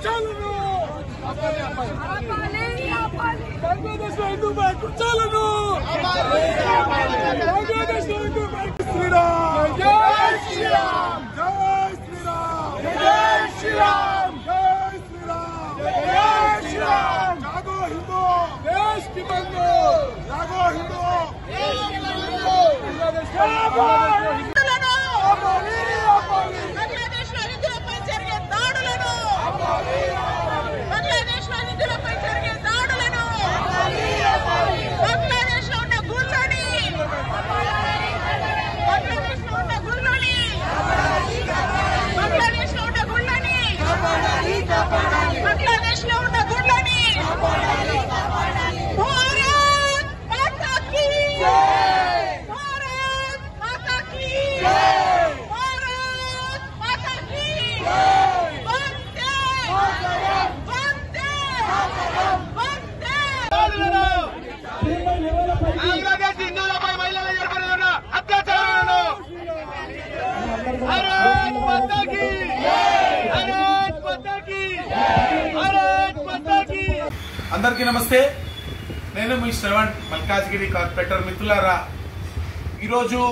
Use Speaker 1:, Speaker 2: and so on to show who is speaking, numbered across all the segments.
Speaker 1: చాలును బంగ్లాదేశ్ లో హిందూ బ్యాంకు చాలును బంగ్లాదేశ్ లో హిందూ బ్యాంకు శ్రీరామ్ జై శ్రీరామ్ జై శ్రీరామ్ జై శ్రీరామ్ జై శ్రీరామ్ జై శ్రీరామ్ జాగో హిందూ దేశ్ కి బంధు జాగో హిందూ దేశ్ కి బంధు బంగ్లాదేశ్ లో
Speaker 2: హిందువులను
Speaker 1: ఆపాలి ఆపాలి
Speaker 2: బంగ్లాదేశ్ లో హిందువులపై జరిగే దాడులను బంగ్లాదేశ్ లో హిందువులపై జరిగే దాడులను బంగ్లాదేశ్ లో ఉన్న గుళ్ళని బంగ్లాదేశ్ లో ఉన్న గుళ్ళని బంగ్లాదేశ్ లో ఉన్న గుళ్ళని బంగ్లాదేశ్ లో ఉన్న గుళ్ళని భారత్ మాతా కీ భారత్ మాతా కీ భారత్ మాతా కీ వందే వందే వందే
Speaker 3: బంగ్లాదేశ్ హిందువులపై మహిళలు జరుపుతున్న అత్యాచారాలను భారత్ మాతాకి భారత్ మాతాకి భారత్ మాతాకి అందరికీ నమస్తే నేను మీ శ్రవణ్ మల్కాజ్గిరి కార్పొరేటర్ మిత్రులారా ఈరోజు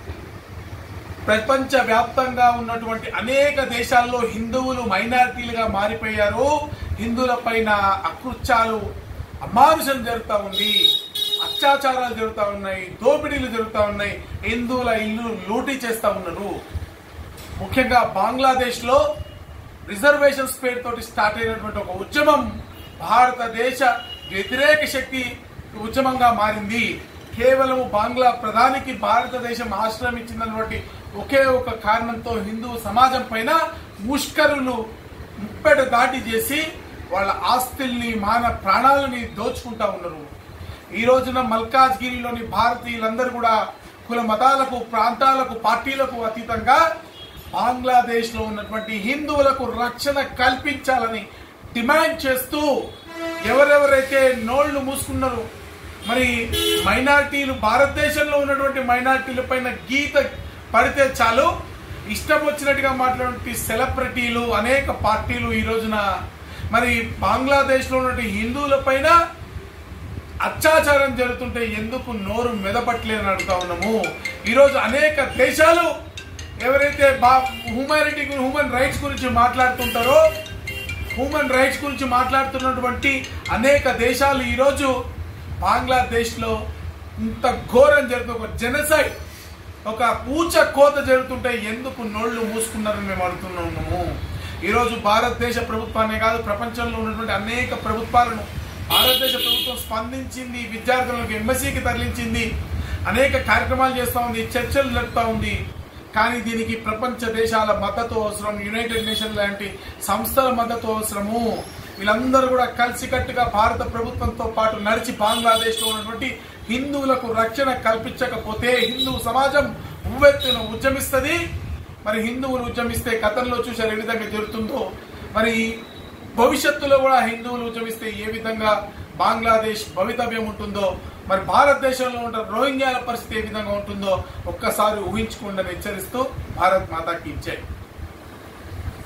Speaker 3: ప్రపంచ వ్యాప్తంగా ఉన్నటువంటి అనేక దేశాల్లో హిందువులు మైనారిటీలుగా మారిపోయారు హిందువుల పైన అకృత్యాలు అమానుషం జరుగుతూ ఉంది అత్యాచారాలు జరుగుతూ ఉన్నాయి దోపిడీలు జరుగుతూ ఉన్నాయి హిందువుల ఇల్లు లూటీ చేస్తా ఉన్నారు ముఖ్యంగా బంగ్లాదేశ్ లో రిజర్వేషన్స్ పేరుతోటి స్టార్ట్ అయినటువంటి ఒక ఉద్యమం భారతదేశ వ్యతిరేక శక్తి ఉద్యమంగా మారింది కేవలం బంగ్లా ప్రధానికి భారతదేశం ఆశ్రయం ఇచ్చిందన్నటువంటి ఒకే ఒక కారణంతో హిందూ సమాజం పైన ముష్కరులు ముప్పెట దాటి చేసి వాళ్ళ ఆస్తుల్ని మాన ప్రాణాలని దోచుకుంటా ఉన్నారు ఈ రోజున మల్కాజ్గిరిలోని భారతీయులందరూ కూడా కుల మతాలకు ప్రాంతాలకు పార్టీలకు అతీతంగా బంగ్లాదేశ్ లో ఉన్నటువంటి హిందువులకు రక్షణ కల్పించాలని డిమాండ్ చేస్తూ ఎవరెవరైతే నోళ్లు మూసుకున్నారో మరి మైనారిటీలు భారతదేశంలో ఉన్నటువంటి మైనారిటీల పైన గీత పడితే చాలు ఇష్టం వచ్చినట్టుగా మాట్లాడే సెలబ్రిటీలు అనేక పార్టీలు ఈ రోజున మరి బంగ్లాదేశ్ లో ఉన్నటువంటి హిందువుల పైన అత్యాచారం జరుగుతుంటే ఎందుకు నోరు మెదపట్లేదని అడుగుతా ఉన్నాము ఈరోజు అనేక దేశాలు ఎవరైతే బా హ్యూమానిటీ హ్యూమన్ రైట్స్ గురించి మాట్లాడుతుంటారో హ్యూమన్ రైట్స్ గురించి మాట్లాడుతున్నటువంటి అనేక దేశాలు ఈరోజు బంగ్లాదేశ్ లో ఇంత ఘోరం జరుగుతుంది ఒక జనసైడ్ ఒక పూచ కోత జరుగుతుంటే ఎందుకు నోళ్లు మూసుకున్నారని మేము అడుగుతున్నాము ఈరోజు భారతదేశ ప్రభుత్వాన్ని కాదు ప్రపంచంలో ఉన్నటువంటి అనేక ప్రభుత్వాలను భారతదేశ ప్రభుత్వం స్పందించింది విద్యార్థులకు ఎంబసీకి తరలించింది అనేక కార్యక్రమాలు చేస్తూ ఉంది చర్చలు జరుపుతా ఉంది కానీ దీనికి ప్రపంచ దేశాల మద్దతు అవసరం యునైటెడ్ నేషన్ లాంటి సంస్థల మద్దతు అవసరము వీళ్ళందరూ కూడా కలిసికట్టుగా భారత ప్రభుత్వంతో పాటు నడిచి బంగ్లాదేశ్ లో ఉన్నటువంటి హిందువులకు రక్షణ కల్పించకపోతే హిందూ సమాజం ఉవ్వెత్తున ఉద్యమిస్తుంది మరి హిందువులు ఉద్యమిస్తే గతంలో చూశారు ఏ విధంగా జరుగుతుందో మరి భవిష్యత్తులో కూడా హిందువులు ఉద్యమిస్తే ఏ విధంగా బంగ్లాదేశ్ భవితవ్యం ఉంటుందో మరి భారతదేశంలో ఉన్న రోహింగ్యాల పరిస్థితి ఏ విధంగా ఉంటుందో ఒక్కసారి ఊహించుకోండి హెచ్చరిస్తూ భారత్ మాతాకి ఇచ్చాయి